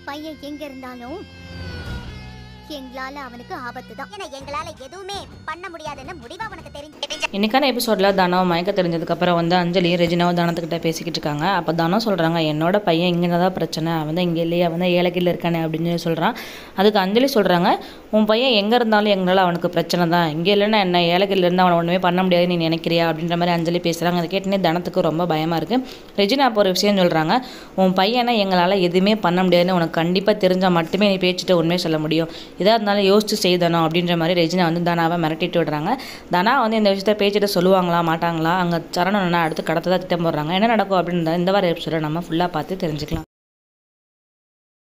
பையன் எங்க இருந்தாலும் எங்களால அவனுக்கு ஆபத்து தான் ஏன்னா எங்களால எதுவுமே பண்ண முடியாதுன்னு முடிவா உனக்கு தெரிஞ்சு இன்னைக்கான எபிசோடில் தனம் மயக்க தெரிஞ்சதுக்கப்புறம் வந்து அஞ்சலி ரெஜினாவும் தனத்துக்கிட்ட பேசிக்கிட்டு இருக்காங்க அப்போ தனம் சொல்கிறாங்க என்னோட பையன் இங்கே தான் பிரச்சனை அவன் தான் இங்கே இல்லையே அவன் தான் ஏலக்கில் இருக்கானே அப்படின்னு சொல்லி சொல்கிறான் அதுக்கு அஞ்சலி சொல்கிறாங்க உன் பையன் எங்கே இருந்தாலும் எங்களால் அவனுக்கு பிரச்சனை தான் இங்கே இல்லைன்னா என்ன ஏலக்கில் இருந்து அவனை ஒன்றுமே பண்ண முடியாது நீ நினைக்கிறியா அப்படின்ற மாதிரி அஞ்சலி பேசுகிறாங்க அதை கேட்டுனே தனத்துக்கு ரொம்ப பயமாக இருக்குது ரெஜினா அப்போ ஒரு விஷயம் சொல்கிறாங்க உன் பையனை எங்களால் எதுவுமே பண்ண முடியாதுன்னு உனக்கு கண்டிப்பாக தெரிஞ்சால் மட்டுமே நீ பேச்சுட்டு உண்மையை சொல்ல முடியும் இதாக இருந்தாலும் யோசிச்சு செய்தணும் அப்படின்ற மாதிரி ரெஜினா வந்து தனாவை மிரட்டிட்டு விடுறாங்க தனா வந்து இந்த விஷயத்த பேச்சிட்டு சொல்லுவாங்களா மாட்டாங்களா அங்கே சரணம் அடுத்து கடத்த தான் திட்டம் போடுறாங்க என்ன நடக்கும் அப்படின்றத இந்த வார எபிசோட நம்ம ஃபுல்லாக பார்த்து தெரிஞ்சுக்கலாம்